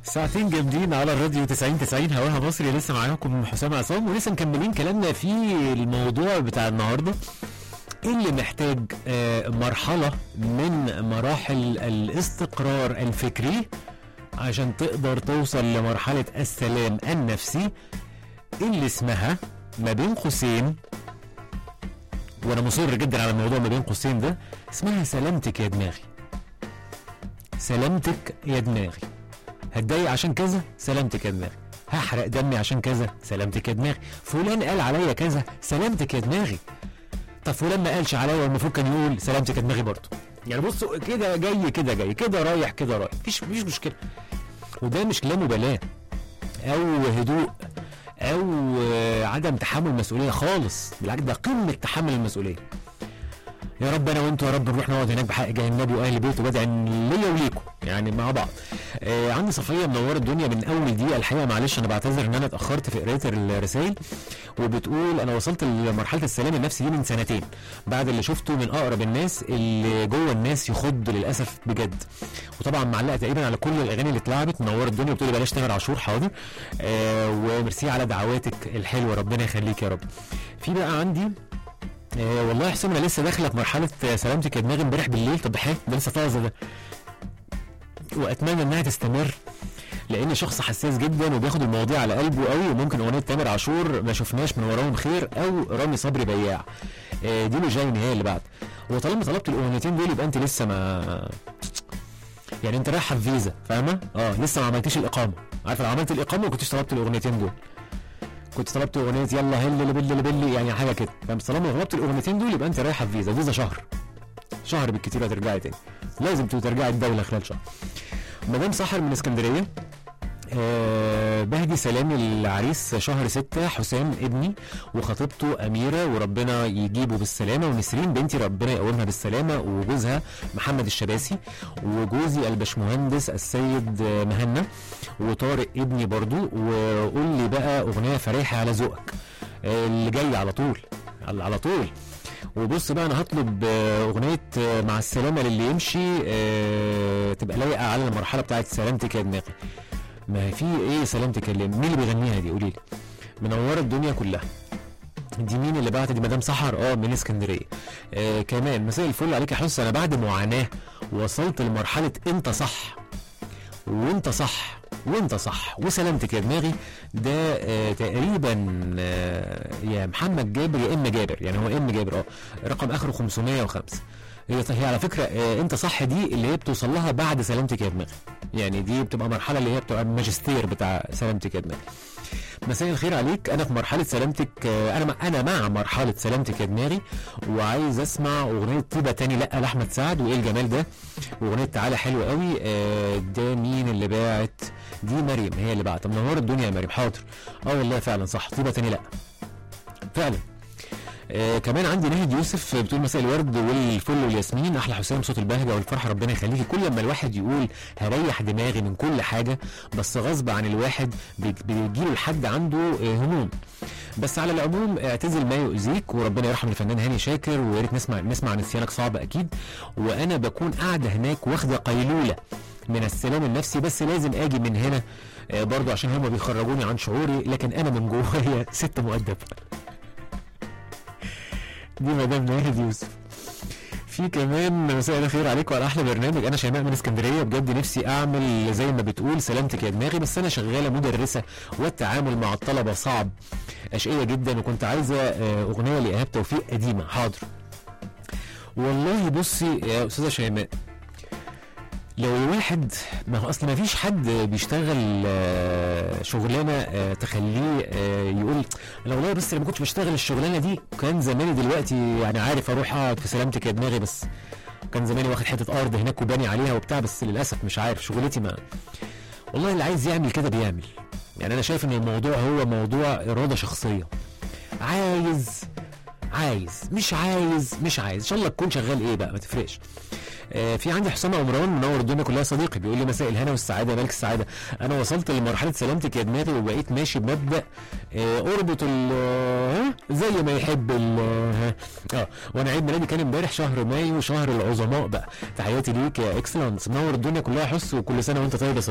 ساعتين جامدين على الراديو 90 90 هواها مصري لسه معاكم حسام عصام ولسه مكملين كلامنا في الموضوع بتاع النهارده اللي محتاج آه، مرحلة من مراحل الاستقرار الفكري عشان تقدر توصل لمرحلة السلام النفسي اللي اسمها ما بين قوسين وانا مصر جدا على الموضوع ما بين قوسين ده اسمها سلامتك يا دماغي سلامتك يا دماغي هتضايق عشان كذا سلامتك يا دماغي هحرق دمي عشان كذا سلامتك يا دماغي فلان قال عليا كذا سلامتك يا دماغي طب فلان ما قالش عليا المفروض كان يقول سلامتك يا دماغي برضه يعني بصوا كده جاي كده جاي كده رايح كده رايح مفيش مفيش مشكله وده مش لا مبالاه او هدوء او آه، عدم تحمل مسؤوليه خالص بالعكس ده قمه تحمل المسؤوليه يا رب انا وانتوا يا رب نروح نقعد هناك بحق جاي النبي واهل بيته بدعي ليا وليكم يعني مع بعض آه عندي صفيه منوره الدنيا من اول دقيقه الحقيقه معلش انا بعتذر ان انا اتاخرت في قرايه الرسائل وبتقول انا وصلت لمرحله السلام النفسي دي من سنتين بعد اللي شفته من اقرب الناس اللي جوه الناس يخض للاسف بجد وطبعا معلقه تقريبا على كل الاغاني اللي اتلعبت منوره الدنيا بتقولي بلاش تامر عاشور حاضر آه وميرسي على دعواتك الحلوه ربنا يخليك يا رب في بقى عندي آه والله يا حسام انا لسه داخله في مرحله آه، سلامتك يا دماغي امبارح بالليل طب ده حاجه ده لسه طازه ده واتمنى انها تستمر لاني شخص حساس جدا وبياخد المواضيع على قلبه قوي وممكن اغنيه تامر عاشور ما شفناش من وراهم خير او رامي صبري بياع آه، دي له جاي هي اللي بعد وطالما طلبت الاغنيتين دول يبقى انت لسه ما يعني انت رايحه في فيزا فاهمه اه لسه ما عملتيش الاقامه عارفه لو عملت الاقامه ما كنتش طلبت الاغنيتين دول كنت طلبت اغنيه يلا هل اللي باللي اللي باللي يعني حاجه كده فاهم طالما طلبت الاغنيتين دول يبقى انت رايحه في فيزا فيزا شهر شهر بالكتير هترجعي تاني لازم ترجعي الدوله خلال شهر مدام سحر من اسكندريه آه بهدي سلامي للعريس شهر ستة حسام ابني وخطيبته أميرة وربنا يجيبه بالسلامة ونسرين بنتي ربنا يقومها بالسلامة وجوزها محمد الشباسي وجوزي البشمهندس السيد آه، مهنا وطارق ابني برضو وقول لي بقى أغنية فريحة على ذوقك آه، اللي جاي على طول على على طول وبص بقى انا هطلب آه، اغنيه آه، مع السلامه للي يمشي آه، تبقى لايقه على المرحله بتاعت سلامتك يا دماغي ما في ايه سلامتك يا اللي مين اللي بيغنيها دي قولي لي منوره الدنيا كلها دي مين اللي بعت دي مدام سحر اه من اسكندريه آه كمان مساء الفل عليك يا حس انا بعد معاناه وصلت لمرحله انت صح وانت صح وانت صح وسلامتك يا دماغي ده آه تقريبا آه يا محمد جابر يا ام جابر يعني هو ام جابر اه رقم اخره 505 هي هي على فكره آه انت صح دي اللي هي بتوصل لها بعد سلامتك يا دماغي يعني دي بتبقى مرحله اللي هي بتبقى الماجستير بتاع سلامتك يا دماغي مساء الخير عليك انا في مرحله سلامتك آه، انا مع انا مع مرحله سلامتك يا دماغي وعايز اسمع اغنيه طيبه تاني لا لاحمد سعد وايه الجمال ده واغنيه تعالى حلوه قوي آه، ده مين اللي باعت دي مريم هي اللي باعت منور الدنيا يا مريم حاضر اه والله فعلا صح طيبه تاني لا فعلا آه كمان عندي ناهد يوسف بتقول مساء الورد والفل والياسمين احلى حسام صوت البهجه والفرحه ربنا يخليكي كل لما الواحد يقول هريح دماغي من كل حاجه بس غصب عن الواحد بيج- بيجيله لحد عنده آه هموم بس على العموم اعتزل ما يؤذيك وربنا يرحم الفنان هاني شاكر ويا ريت نسمع نسمع نسيانك صعب اكيد وانا بكون قاعده هناك واخده قيلوله من السلام النفسي بس لازم اجي من هنا آه برضو عشان هما بيخرجوني عن شعوري لكن انا من جوايا ست مؤدبه دي مدام ناهد يوسف في كمان مساء الخير عليكم على احلى برنامج انا شيماء من اسكندريه بجد نفسي اعمل زي ما بتقول سلامتك يا دماغي بس انا شغاله مدرسه والتعامل مع الطلبه صعب اشقيه جدا وكنت عايزه آه، اغنيه لايهاب توفيق قديمه حاضر والله بصي يا استاذه شيماء لو الواحد ما هو اصل ما فيش حد بيشتغل آه، شغلانه آه، تخليه آه، يقول انا والله بس لما كنتش بشتغل الشغلانه دي كان زماني دلوقتي يعني عارف اروح اقعد في سلامتك يا دماغي بس كان زماني واخد حته ارض هناك وباني عليها وبتاع بس للاسف مش عارف شغلتي ما والله اللي عايز يعمل كده بيعمل يعني انا شايف ان الموضوع هو موضوع اراده شخصيه عايز عايز مش عايز مش عايز ان شاء الله تكون شغال ايه بقى ما تفرقش آه في عندي حسام عمران منور الدنيا كلها صديقي بيقول لي مساء الهنا والسعاده يا ملك السعاده انا وصلت لمرحله سلامتك يا دماغي وبقيت ماشي بمبدا آه اربط ال ها، زي ما يحب ال ها. اه وانا عيد ميلادي كان امبارح شهر مايو شهر العظماء بقى تحياتي ليك يا اكسلانس منور الدنيا كلها حس وكل سنه وانت طيب يا